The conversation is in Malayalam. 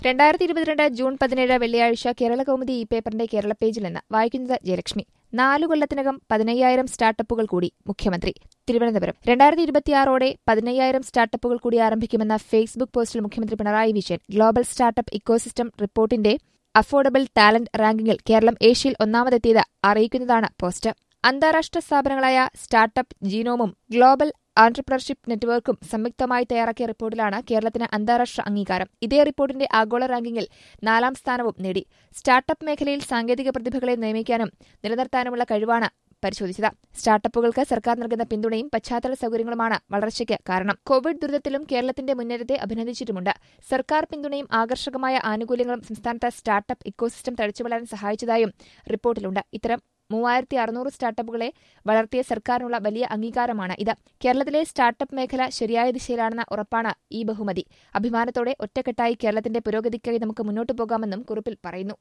രണ്ടായിരത്തി ഇരുപത്തിരണ്ട് ജൂൺ പതിനേഴ് വെള്ളിയാഴ്ച കേരള കൗമുദി ഈ പേപ്പറിന്റെ കേരള പേജിൽ നിന്ന് വായിക്കുന്നത് ജയലക്ഷ്മി നാലു കൊല്ലത്തിനകം പതിനയ്യായിരം സ്റ്റാർട്ടപ്പുകൾ കൂടി മുഖ്യമന്ത്രി തിരുവനന്തപുരം രണ്ടായിരത്തി ഇരുപത്തിയാറോടെ പതിനയ്യായിരം സ്റ്റാർട്ടപ്പുകൾ കൂടി ആരംഭിക്കുമെന്ന ഫേസ്ബുക്ക് പോസ്റ്റിൽ മുഖ്യമന്ത്രി Pinarayi Vijayan global startup ecosystem റിപ്പോർട്ടിന്റെ അഫോർഡബിൾ ടാലന്റ് റാങ്കിങ്ങിൽ കേരളം ഏഷ്യയിൽ ഒന്നാമതെത്തിയത് അറിയിക്കുന്നതാണ് പോസ്റ്റ് അന്താരാഷ്ട്ര സ്ഥാപനങ്ങളായ സ്റ്റാർട്ടപ്പ് ജീനോമും ഗ്ലോബൽ ആന്റർപ്രണർഷിപ്പ് നെറ്റ്വർക്കും സംയുക്തമായി തയ്യാറാക്കിയ റിപ്പോർട്ടിലാണ് കേരളത്തിന് അന്താരാഷ്ട്ര അംഗീകാരം ഇതേ റിപ്പോർട്ടിന്റെ ആഗോള റാങ്കിങ്ങിൽ നാലാം സ്ഥാനവും നേടി സ്റ്റാർട്ടപ്പ് മേഖലയിൽ സാങ്കേതിക പ്രതിഭകളെ നിയമിക്കാനും നിലനിർത്താനുമുള്ള കഴിവാണ് പരിശോധിച്ചത് സ്റ്റാർട്ടപ്പുകൾക്ക് സർക്കാർ നൽകുന്ന പിന്തുണയും പശ്ചാത്തല സൌകര്യങ്ങളുമാണ് വളർച്ചയ്ക്ക് കാരണം കോവിഡ് ദുരിതത്തിലും കേരളത്തിന്റെ മുന്നേറ്റത്തെ അഭിനന്ദിച്ചിട്ടുമുണ്ട് സർക്കാർ പിന്തുണയും ആകർഷകമായ ആനുകൂല്യങ്ങളും സംസ്ഥാനത്ത് സ്റ്റാർട്ടപ്പ് ഇക്കോസിസ്റ്റം തഴച്ചുവളരാൻ സഹായിച്ചതായും റിപ്പോർട്ടിലുണ്ട് ഇത്തരം മൂവായിരത്തി അറുന്നൂറ് സ്റ്റാർട്ടപ്പുകളെ വളർത്തിയ സർക്കാരിനുള്ള വലിയ അംഗീകാരമാണ് ഇത് കേരളത്തിലെ സ്റ്റാർട്ടപ്പ് മേഖല ശരിയായ ദിശയിലാണെന്ന ഉറപ്പാണ് ഈ ബഹുമതി അഭിമാനത്തോടെ ഒറ്റക്കെട്ടായി കേരളത്തിന്റെ പുരോഗതിക്കായി നമുക്ക് മുന്നോട്ടു പോകാമെന്നും കുറിപ്പിൽ പറയുന്നു